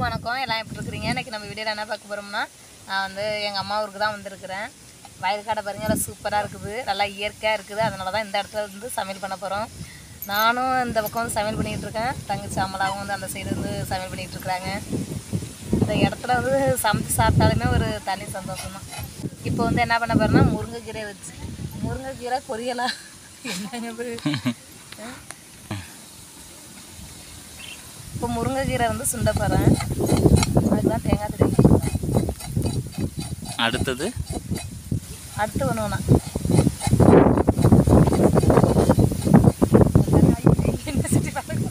வணக்கம் எல்லாம் எப்படி இருக்கிறீங்க இன்றைக்கி நம்ம வீடியோவில் என்ன பார்க்க போகிறோம்னா நான் வந்து எங்கள் அம்மா ஊருக்கு தான் வந்திருக்கிறேன் வயல்காடை பாருங்க நல்லா சூப்பராக இருக்குது நல்லா இயற்கையாக இருக்குது அதனால தான் இந்த இடத்துல வந்து சமையல் பண்ண போகிறோம் நானும் இந்த பக்கம் வந்து சமையல் பண்ணிகிட்டு இருக்கேன் தங்கச்சி அமலாவும் வந்து அந்த சைடு வந்து சமையல் பண்ணிகிட்டு இருக்கிறாங்க இந்த இடத்துல வந்து சமைச்சு சாப்பிட்டாலுமே ஒரு தனி சந்தோஷம் தான் இப்போ வந்து என்ன பண்ண போகிறேன்னா முருங்கைக்கீரை வச்சு முருங்கைக்கீரை பொரியலா என்னங்க இது ஆ? இப்போ முருங்கைக்கீரை வந்து சுண்ட போகிறேன் அதுதான் தேங்காய் திருவி அடுத்தது அடுத்து பண்ணுவேண்ணா என்ன சுத்தி பாருங்க.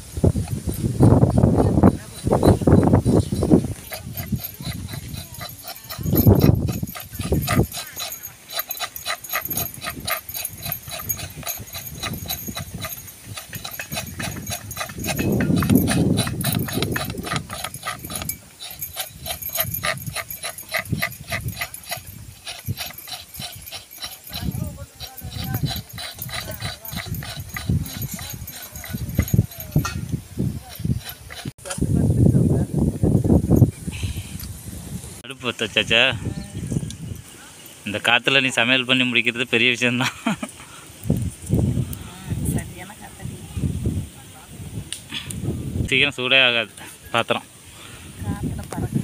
அடுப்பு பற்ற வச்சாச்சா இந்த காற்றுல நீ சமையல் பண்ணி முடிக்கிறது பெரிய விஷயம்தான் சரியான கத்தடி சீக்கிரம் சூடே ஆகாது பாத்திரம் காத்துல பறக்கு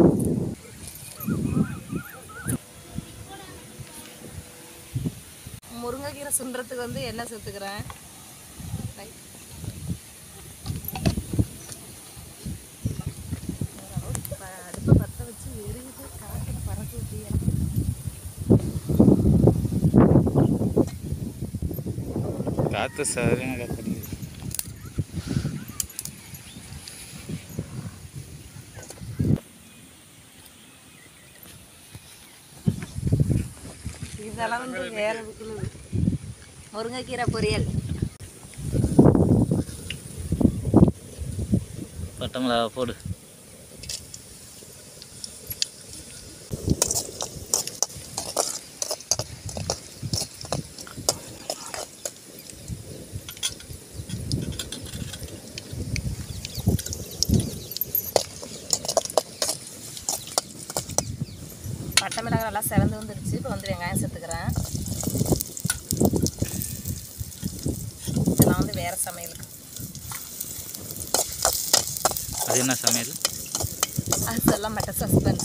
முருங்கைக்கீரை சுண்டுறதுக்கு வந்து எண்ணெய் சேர்த்துக்கிறேன் Right. ஓரளவுக்கு ப- அடுப்பை பற்ற வச்சு எரியுது காத்துல பறக்க விட்டியா காற்று சரியான காற்றடிக்குது இதெல்லாம் வந்து வேற இதுக்குள்ள முருங்கைக்கீரை பொரியல் பட்டங்களா போடு பட்டை மிளகாய் நல்லா செவந்து வந்துடுச்சு இப்போ வந்து வெங்காயம் சேர்த்துக்கிறேன் இதெல்லாம் வந்து வேற சமையலுக்கு அது என்ன சமையல் அது சொல்ல மாட்டேன் சஸ்பென்ஸ்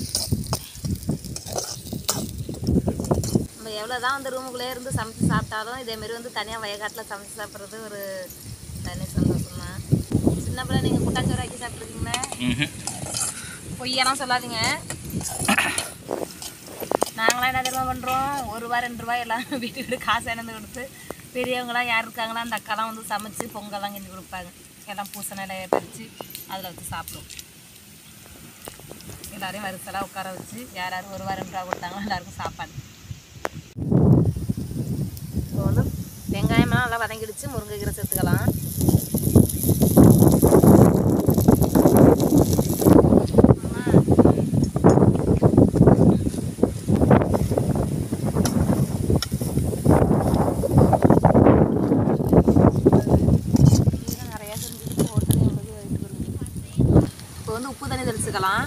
நம்ம எவ்வளோ தான் வந்து ரூமுக்குள்ளே இருந்து சமைச்சு சாப்பிட்டாலும் இதேமாரி வந்து தனியாக வயக்காட்டில் சமைச்சு சாப்பிட்றது ஒரு தனி சந்தோஷம் தான் சின்ன பிள்ளை நீங்கள் கூட்டாச்சோறு ஆக்கி சாப்பிட்ருக்கீங்களா ம் பொய்யெல்லாம் சொல்லாதீங்க நாங்களாம் என்ன தெரியுமா பண்ணுறோம் ஒரு ரூபா ரெண்டு ரூபாய் எல்லாம் வீட்டு வீடு காசு இணைந்து கொடுத்து பெரியவங்களாம் யார் இருக்காங்களோ அந்த அக்காலாம் வந்து சமைச்சு பொங்கல்லாம் கிண்டி கொடுப்பாங்க எல்லாம் பூசணில பறித்து அதில் வச்சு சாப்பிடுவோம் எல்லாரையும் வரிசலாக உட்கார வச்சு யார் யார் ஒரு ரூபா ரெண்டு ரூபா கொடுத்தாங்களோ எல்லாருக்கும் சாப்பாடு இப்போ வந்து வெங்காயம்லாம் நல்லா வதங்கிடுச்சு முருங்கைக்கீரை சேர்த்துக்கலாம் கீரை நிறையா செஞ்சுட்டு போட்டு எங்களுக்கு வயிற்று வருது. இப்போ வந்து உப்பு தண்ணி தெளிச்சுக்கலாம்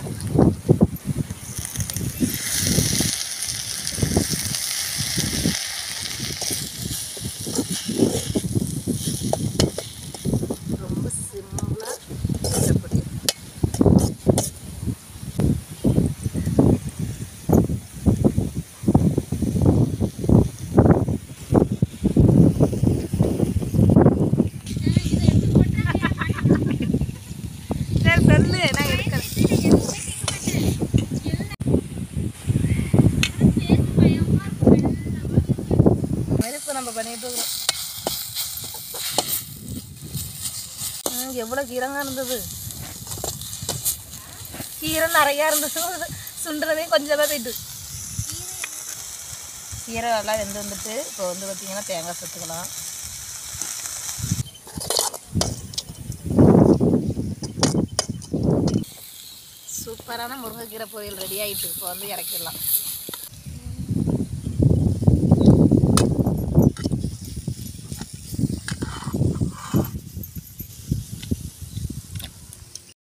ரொம்ப சிம்பிளாக கஷ்டப்பட்டு சரி சொல்லு நான் எடுக்கிறேன் மெருப்பு நம்ம பண்ணிட்டு இருக்கிறோம் ம், எவ்வளோ கீரங்க இருந்தது கீரை நிறையா இருந்தது சுண்டுறதே கொஞ்சமாக போயிட்டு கீரை நல்லா வெந்து வந்துட்டு இப்போ வந்து பார்த்திங்கன்னா தேங்காய் சேர்த்துக்கலாம் சூப்பரான முருங்கைக்கீரை பொரியல் ரெடி ஆகிட்டு இப்போ வந்து இறக்கிடலாம்